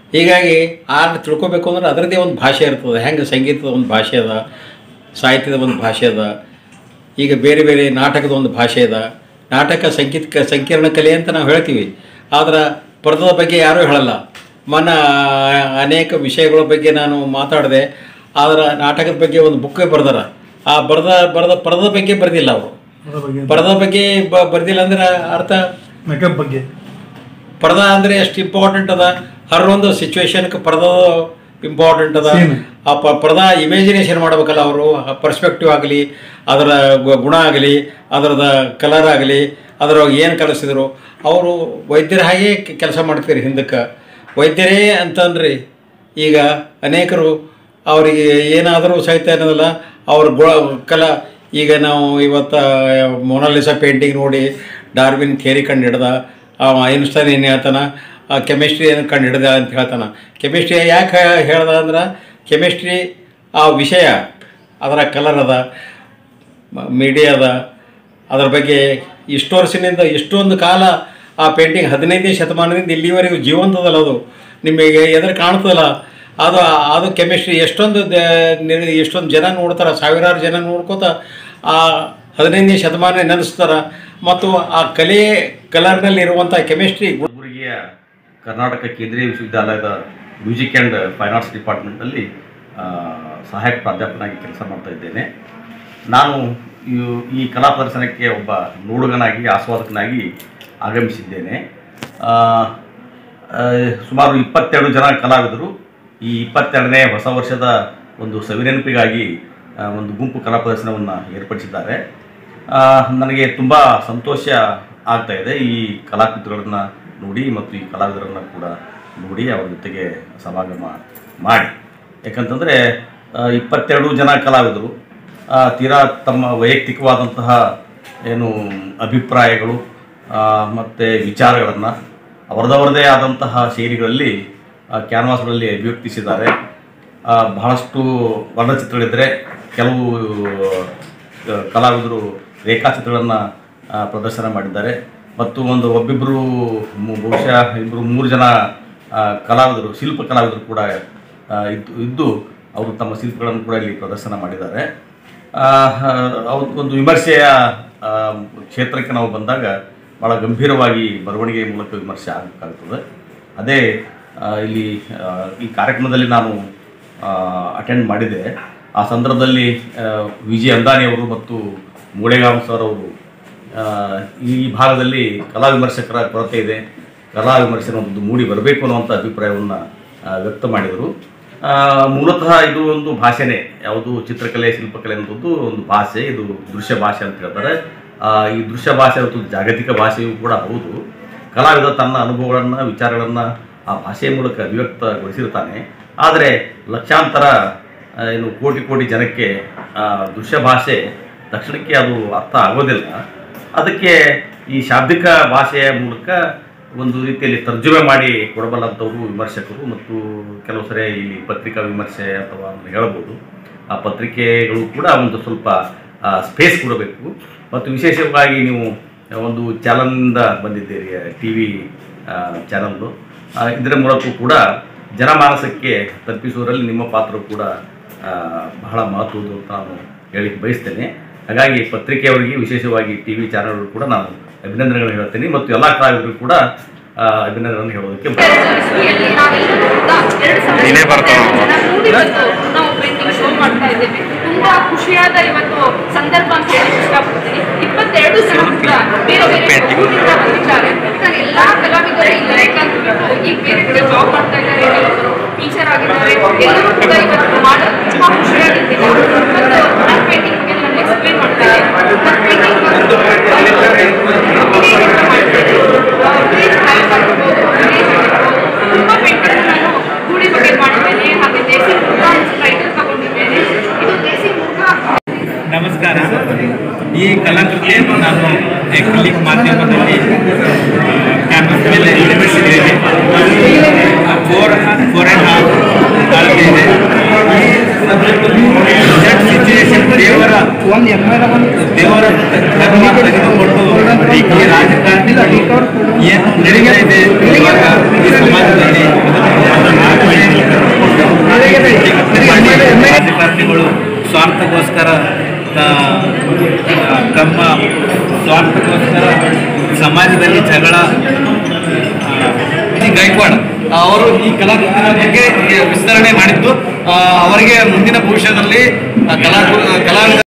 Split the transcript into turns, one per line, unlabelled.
ಹೀಗಾಗಿ ಆರ್ಟ್ ತಿಳ್ಕೊಬೇಕು ಅಂದ್ರೆ ಅದರದ್ದೇ ಒಂದು ಭಾಷೆ ಇರ್ತದೆ ಹೆಂಗೆ ಸಂಗೀತದ ಒಂದು ಭಾಷೆ ಅದ ಸಾಹಿತ್ಯದ ಒಂದು ಭಾಷೆ ಅದ ಈಗ ಬೇರೆ ಬೇರೆ ನಾಟಕದ ಒಂದು ಭಾಷೆ ಅದ ನಾಟಕ ಸಂಗೀತ ಸಂಕೀರ್ಣ ಕಲೆ ಅಂತ ನಾವು ಹೇಳ್ತೀವಿ ಆದ್ರೆ ಪದದ ಬಗ್ಗೆ ಯಾರೂ ಹೇಳಲ್ಲ ಮನ ಅನೇಕ ವಿಷಯಗಳ ಬಗ್ಗೆ ನಾನು ಮಾತಾಡಿದೆ ಆದ್ರೆ ನಾಟಕದ ಬಗ್ಗೆ ಒಂದು ಬುಕ್ಕೇ ಬರ್ದಾರ ಆ ಬರೆದ ಬರೆದ ಪದದ ಬಗ್ಗೆ ಬರೆದಿಲ್ಲ ಅವರು
ಅದರ ಬಗ್ಗೆ
ಪದದ ಬಗ್ಗೆ ಬ ಬರ್ದಿಲ್ಲ ಅಂದ್ರೆ ಅರ್ಥ
ಮೇಕಪ್ ಬಗ್ಗೆ
ಪರ್ದ ಅಂದರೆ ಎಷ್ಟು ಇಂಪಾರ್ಟೆಂಟ್ ಅದ ಹರ್ ಒಂದು ಸಿಚುವೇಶನ್ಗೆ ಪರ್ದ ಇಂಪಾರ್ಟೆಂಟ್ ಅದ
Scene.
ಆ ಪ ಪರ್ದ ಇಮೇಜಿನೇಷನ್ ಮಾಡ್ಬೇಕಲ್ಲ ಅವರು ಪರ್ಸ್ಪೆಕ್ಟಿವ್ ಆಗಲಿ ಅದರ ಗು- ಗುಣ ಆಗಲಿ ಅದರದ ಕಲರ್ ಆಗಲಿ ಅದರ ಏನು ಕಲಿಸಿದ್ರು ಅವರು ವೈದ್ಯರ ಹಾಗೆ ಕೆಲಸ ಮಾಡ್ತೀರಿ ಹಿಂದಕ್ಕೆ ವೈದ್ಯರೇ ಅಂತಂದ್ರಿ ಈಗ ಅನೇಕರು ಅವರಿಗೆ ಏನಾದರೂ ಸಹಿತ ಏನದಲ್ಲ ಅವ್ರ ಗು ಕಲ ಈಗ ನಾವು ಇವತ್ತು ಮೊನಾಲಿಸಾ ಪೇಂಟಿಂಗ್ ನೋಡಿ ಡಾರ್ವಿನ್ ಥಿಯರಿ ಕಂಡು ಹಿಡ್ದ ಐನ್ಸ್ಟೈನ್ ಏನು ಹೇಳ್ತಾನ ಕೆಮಿಸ್ಟ್ರಿ ಏನು ಕಂಡು ಹಿಡ್ದ ಅಂತ ಹೇಳ್ತಾನ ಕೆಮಿಸ್ಟ್ರಿ ಯಾಕೆ ಹೇಳ್ದ ಅಂದ್ರೆ ಕೆಮಿಸ್ಟ್ರಿ ಆ ವಿಷಯ ಅದರ ಕಲರ್ ಅದ ಮೀಡಿಯಾ ಅದ ಅದ್ರ ಬಗ್ಗೆ ಇಷ್ಟು ವರ್ಷದಿಂದ ಇಷ್ಟೊಂದು ಕಾಲ ಆ ಪೇಂಟಿಂಗ್ ಹದಿನೈದನೇ ಶತಮಾನದಿಂದ ಇಲ್ಲಿವರೆಗೂ ಜೀವಂತದಲ್ಲ ಅದು ನಿಮಗೆ ಎದುರು ಕಾಣ್ತದಲ್ಲ ಅದು ಅದು ಕೆಮಿಸ್ಟ್ರಿ ಎಷ್ಟೊಂದು ದ- ನಿರ್- ಎಷ್ಟೊಂದು ಜನ ನೋಡ್ತಾರೆ ಸಾವಿರಾರು ಜನ ನೋಡ್ಕೋತ ಆ ಹದಿನೈದನೇ ಶತಮಾನ ನೆನೆಸ್ತಾರ ಮತ್ತು ಆ ಕಲೆ ಕಲರ್ನಲ್ಲಿ ಇರುವಂಥ ಕೆಮಿಸ್ಟ್ರಿ
ಕಲಬುರಗಿಯ ಕರ್ನಾಟಕ ಕೇಂದ್ರೀಯ ವಿಶ್ವವಿದ್ಯಾಲಯದ ಮ್ಯೂಸಿಕ್ ಆ್ಯಂಡ್ ಫೈನ್ ಆರ್ಟ್ಸ್ ಡಿಪಾರ್ಟ್ಮೆಂಟಲ್ಲಿ ಆ, ಸಹಾಯಕ ಪ್ರಾಧ್ಯಾಪಕನಾಗಿ ಕೆಲಸ ಮಾಡ್ತಾ ಇದ್ದೇನೆ ನಾನು ಈ- ಈ ಕಲಾ ಪ್ರದರ್ಶನಕ್ಕೆ ಒಬ್ಬ ನೋಡುಗನಾಗಿ ಆಸ್ವಾದಕನಾಗಿ ಆಗಮಿಸಿದ್ದೇನೆ ಆ, ಆ, ಸುಮಾರು ಇಪ್ಪತ್ತೆರಡು ಜನ ಕಲಾವಿದರು ಈ ಇಪ್ಪತ್ತೆರಡನೇ ಹೊಸ ವರ್ಷದ ಒಂದು ಸವಿನೆನಪಿಗಾಗಿ ಆ, ಒಂದು ಗುಂಪು ಕಲಾ ಪ್ರದರ್ಶನವನ್ನು ಏರ್ಪಡಿಸಿದ್ದಾರೆ ಆ, ನನಗೆ ತುಂಬ ಸಂತೋಷ ಆಗ್ತಾ ಇದೆ ಈ ಕಲಾಕೃತಿಗಳನ್ನು ನೋಡಿ ಮತ್ತು ಈ ಕಲಾವಿದರನ್ನು ಕೂಡ ನೋಡಿ ಅವರ ಜೊತೆಗೆ ಸಮಾಗಮ ಮಾಡಿ ಯಾಕಂತಂದರೆ ಇಪ್ಪತ್ತೆರಡು ಜನ ಕಲಾವಿದರು ಆ, ತೀರಾ ತಮ್ಮ ವೈಯಕ್ತಿಕವಾದಂತಹ ಏನು ಅಭಿಪ್ರಾಯಗಳು ಮತ್ತು ವಿಚಾರಗಳನ್ನು ಅವರದವರದೇ ಆದಂತಹ ಶೈಲಿಗಳಲ್ಲಿ ಕ್ಯಾನ್ವಾಸ್ಗಳಲ್ಲಿ ಅಭಿವ್ಯಕ್ತಿಸಿದ್ದಾರೆ ಆ, ಬಹಳಷ್ಟು ವರ್ಣಚಿತ್ರಗಳಿದ್ದರೆ ಕೆಲವು ಆ, ಕಲಾವಿದರು ರೇಖಾಚಿತ್ರಗಳನ್ನು ಪ್ರದರ್ಶನ ಮಾಡಿದ್ದಾರೆ ಮತ್ತು ಒಂದು ಒಬ್ಬಿಬ್ಬರು ಮು- ಬಹುಶಃ ಇಬ್ಬರು ಮೂರು ಜನ ಆ, ಕಲಾವಿದರು ಶಿಲ್ಪ ಕಲಾವಿದರು ಕೂಡ ಆ, ಇದ್ದು ಇದ್ದು ಅವರು ತಮ್ಮ ಶಿಲ್ಪಗಳನ್ನು ಕೂಡ ಇಲ್ಲಿ ಪ್ರದರ್ಶನ ಮಾಡಿದ್ದಾರೆ ಅವ್ರ ಒಂದು ವಿಮರ್ಶೆಯ ಆ, ಕ್ಷೇತ್ರಕ್ಕೆ ನಾವು ಬಂದಾಗ ಭಾಳ ಗಂಭೀರವಾಗಿ ಬರವಣಿಗೆ ಮೂಲಕ ವಿಮರ್ಶೆ ಆಗಬೇಕಾಗ್ತದೆ ಅದೇ ಆ, ಇಲ್ಲಿ ಆ, ಈ ಕಾರ್ಯಕ್ರಮದಲ್ಲಿ ನಾನು ಅಟೆಂಡ್ ಮಾಡಿದೆ ಆ ಸಂದರ್ಭದಲ್ಲಿ ವಿಜಯ್ ಅಂದಾನಿ ಅವರು ಮತ್ತು ಮೂಳೆಗಾಂವ್ ಸರ್ ಅವರು ಆ, ಈ ಭಾಗದಲ್ಲಿ ಕಲಾ ವಿಮರ್ಶಕರ ಕೊರತೆ ಇದೆ ಕಲಾ ವಿಮರ್ಶೆ ಒಂದು ಮೂಡಿ ಬರಬೇಕು ಅನ್ನುವಂಥ ಅಭಿಪ್ರಾಯವನ್ನು ವ್ಯಕ್ತ ಮಾಡಿದರು ಆ, ಮೂಲತಃ ಇದು ಒಂದು ಭಾಷೆನೇ ಯಾವುದು ಚಿತ್ರಕಲೆ ಶಿಲ್ಪಕಲೆ ಅನ್ನೋದು ಒಂದು ಭಾಷೆ ಇದು ದೃಶ್ಯ ಭಾಷೆ ಅಂತ ಹೇಳ್ತಾರೆ ಆ, ಈ ದೃಶ್ಯ ಭಾಷೆ ಮತ್ತು ಜಾಗತಿಕ ಭಾಷೆಯೂ ಕೂಡ ಹೌದು ಕಲಾವಿದ ತನ್ನ ಅನುಭವಗಳನ್ನು ವಿಚಾರಗಳನ್ನು ಆ ಭಾಷೆಯ ಮೂಲಕ ಅಭಿವ್ಯಕ್ತಗೊಳಿಸಿರ್ತಾನೆ ಆದರೆ ಲಕ್ಷಾಂತರ ಆ, ಏನು ಕೋಟಿ ಕೋಟಿ ಜನಕ್ಕೆ ಆ, ದೃಶ್ಯ ಭಾಷೆ ತಕ್ಷಣಕ್ಕೆ ಅದು ಅರ್ಥ ಆಗೋದಿಲ್ಲ ಅದಕ್ಕೆ ಈ ಶಾಬ್ದಿಕ ಭಾಷೆಯ ಮೂಲಕ ಒಂದು ರೀತಿಯಲ್ಲಿ ತರ್ಜುಮೆ ಮಾಡಿ ಕೊಡಬಲ್ಲಂಥವರು ವಿಮರ್ಶಕರು ಮತ್ತು ಕೆಲವು ಸರಿ ಇಲ್ಲಿ ಪತ್ರಿಕಾ ವಿಮರ್ಶೆ ಅಥವಾ ಅಂತ ಹೇಳ್ಬೋದು ಆ ಪತ್ರಿಕೆಗಳು ಕೂಡ ಒಂದು ಸ್ವಲ್ಪ ಸ್ಪೇಸ್ ಕೊಡಬೇಕು ಮತ್ತು ವಿಶೇಷವಾಗಿ ನೀವು ಒಂದು ಚಾನಲ್ನಿಂದ ಬಂದಿದ್ದೀರಿ ಟಿ ವಿ ಚಾನಲ್ಲು ಇದರ ಮೂಲಕ ಕೂಡ ಜನಮಾನಸಕ್ಕೆ ತಲುಪಿಸುವುದರಲ್ಲಿ ನಿಮ್ಮ ಪಾತ್ರ ಕೂಡ ಆ, ಬಹಳ ಮಹತ್ವದ್ದು ಅಂತ ನಾನು ಹೇಳಿ ಬಯಸ್ತೇನೆ ಹಾಗಾಗಿ ಪತ್ರಿಕೆಯವರಿಗೆ ವಿಶೇಷವಾಗಿ ಟಿ ವಿ ಚಾನಲ್ಗಳು ಕೂಡ ನಾನು ಅಭಿನಂದನೆಗಳನ್ನು ಹೇಳ್ತೇನೆ ಮತ್ತು ಎಲ್ಲ ಕಲಾವಿದರು ಕೂಡ ಆ, ಅಭಿನಂದನೆಗಳನ್ನು ಹೇಳೋದಕ್ಕೆ ಬಯಸ್ತೇನೆ.
ನೀನೇ ಬರ್ತಾವ.
ನಾವು ಪೇಂಟಿಂಗ್ ಶೋ ಮಾಡ್ತಾ ಇದ್ದೇವೆ ತುಂಬಾ ಖುಷಿಯಾದ ಇವತ್ತು ಸಂದರ್ಭ ಅಂತ ಹೇಳಿ ಇಷ್ಟಪಡ್ತೀನಿ ಇಪ್ಪತ್ತೆರಡು ಜನ ಕೂಡ ಬೇರೆ ಬೇರೆ ಊರಿಂದ ಬಂದಿದ್ದಾರೆ ನಾನು ಎಲ್ಲಾ ಕಲಾವಿದರು ಇಲ್ಲ ಯಾಕಂದ್ಬಿಟ್ಟು ಈಗ ಬೇರೆ ಕಡೆ ಜಾಬ್ ಮಾಡ್ತಾ ಇದ್ದಾರೆ ಕೆಲವರು ಟೀಚರ್ ಆಗಿದ್ದಾರೆ ಎಲ್ಲರೂ ಕೂಡ ಇವತ್ತು ಮಾಡಲು ತುಂಬಾ ಖುಷಿಯಾಗಿದ್ದೀನಿ ಮತ್ತು ನನ್ನ ಪೇಂಟಿಂಗ್ ಬಗ್ಗೆ ನಾನು ಎಕ್ಸ್ಪ್ಲೇನ್ ಮಾಡ್ತಾ ಇದ್ದೀನಿ ನನ್ನ ಪೇಂಟಿಂಗ್ ತುಂಬಾ ಪೇಂಟಿಂಗ್ ನಾನು ಗೂಳಿ ಬಗ್ಗೆ ಮಾಡಿದ್ದೇನೆ ಹಾಗೆ ದೇಸಿ ಮುಖ ಟೈಟಲ್ ತಗೊಂಡಿದ್ದೇನೆ ಇದು ದೇಸಿ ಮುಖ
ನಮಸ್ಕಾರ ಈ ಕಲಾಕೃತಿಯನ್ನು ನಾನು ಎಕ್ಲಿಕ್ ಮಾಧ್ಯಮದಲ್ಲಿ ಕ್ಯಾನ್ವಸ್ ಮೇಲೆ ನಿರ್ಮಿಸಿದ್ದೇನೆ ಫೋರ್ ಫೋರ್ ಆ್ಯಂಡ್ ಹಾಫ್ ಅಳತೆ ಇದೆ ಸಿಚುವೇಶನ್ ದೇವರ ದೇವರ ಧರ್ಮ ತೆಗೆದುಕೊಂಡು ಈ ರಾಜಕಾರಣ ಏನು ನಡೀತಾ ಇದೆ ಇವಾಗ ಈ ಸಮಾಜದಲ್ಲಿ ಅದನ್ನು ಸ್ವಾರ್ಥಕ್ಕೋಸ್ಕರ ಆ, ಆ, ತಮ್ಮ ಸ್ವಾರ್ಥಕ್ಕೋಸ್ಕರ ಸಮಾಜದಲ್ಲಿ ಜಗಳ ಆ, ಈ ಗೈಕ್ವಾಡ್ ಅವರು ಈ ಕಲಾಕೃತಿನ ಬಗ್ಗೆ ವಿಸ್ತರಣೆ ಮಾಡಿದ್ದು ಆ, ಅವರಿಗೆ ಮುಂದಿನ ಭವಿಷ್ಯದಲ್ಲಿ ಆ, ಕಲಾ ಕಲಾವಿದ